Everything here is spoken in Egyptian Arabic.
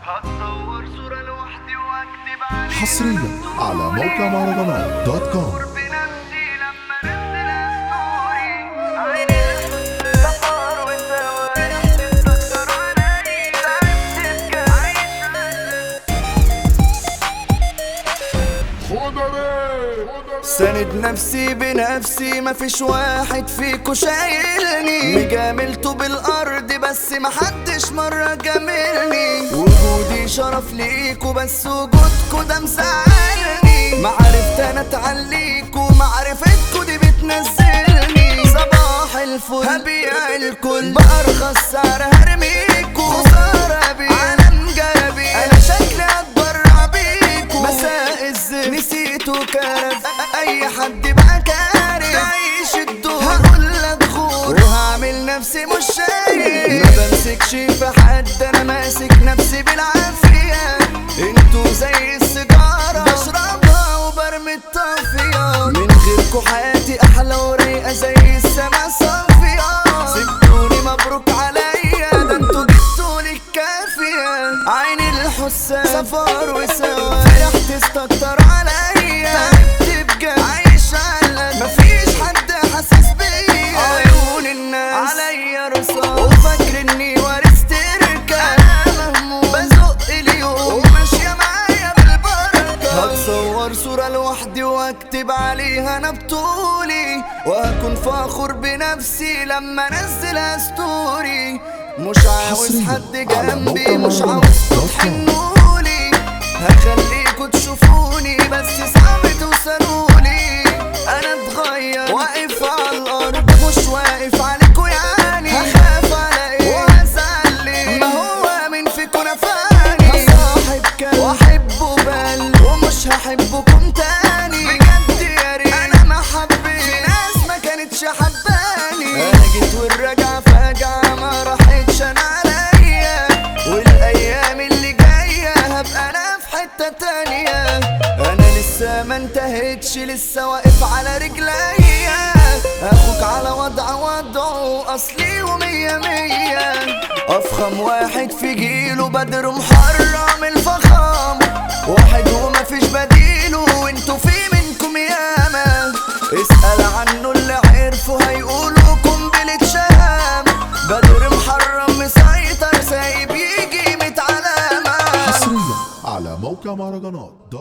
هتصور صورة لوحدي واكتب عليها حصريا على موقع مهرجانات دوت كوم بنفسي لما انزل ستوري عيني سفر وانت واقف تستكتر علي تعبت عايش ساند نفسي بنفسي مفيش واحد فيكو شايلني مجاملته بالارض بس محدش مرة جاملني وجودي شرف ليكو بس وجودكو ده مزعلني معرفت انا اتعليكو معرفتكو دي بتنزلني صباح الفل هبيع الكل بأرخص سعر هرميكو خسارة بيه عالم جابي انا شكلي اتبرع بيكو مساء الزين نسيتوا كرف اي حد بقى كارف تعيش الدور هقول لك غور وهعمل نفسي مش شايف ما بمسكش في حد انا ماسك نفسي بالعافية انتوا زي السيجارة بشربها وبرمي الطافية من غيركوا حياتي احلى ورايقة زي السما صافية سبتوني مبروك عليا ده انتوا جبتولي الكافية عيني الحسام سفر وسوا فرحت استكتر عليا تعبت بجد عايش على مفيش حد حاسس بيا عيون الناس عليا رصاص وفاكر اني ورثت ركاب انا مهموم بزق اليوم وماشية معايا بالبركة هتصور صورة لوحدي واكتب عليها انا بطولي وهكون فخور بنفسي لما انزلها ستوري مش عاوز حصرياً حد على جنبي موقع مش مهرجانات عاوز دوت كوم. تحنولي هخليكوا تشوفوني بس صعب توصلولي انا اتغير واقف على الارض مش واقف عليكوا يعني هخاف على ايه وهزعل ليه ما هو من فيكوا نفاني هصاحب كلب واحبه بل ومش هحبكم تاني بجد يا ريت انا ما حبيت في ناس ما كانتش حباني انا جيت والرجعه فجعه ما راحتش انا عليا والايام اللي جايه هبقى انا في حته تانية انا لسه ما انتهتش لسه واقف على رجليا اخوك على وضع وضعه اصلي ومية مية افخم واحد في جيله بدر محرم الفخام واحد وما فيش بديله وانتوا في منكم ياما اسأل عنه اللي عرفه هيقولوا قنبلة شهام بدر محرم مسيطر سايب يجي ميت علامة حصريا على موقع مهرجانات دوت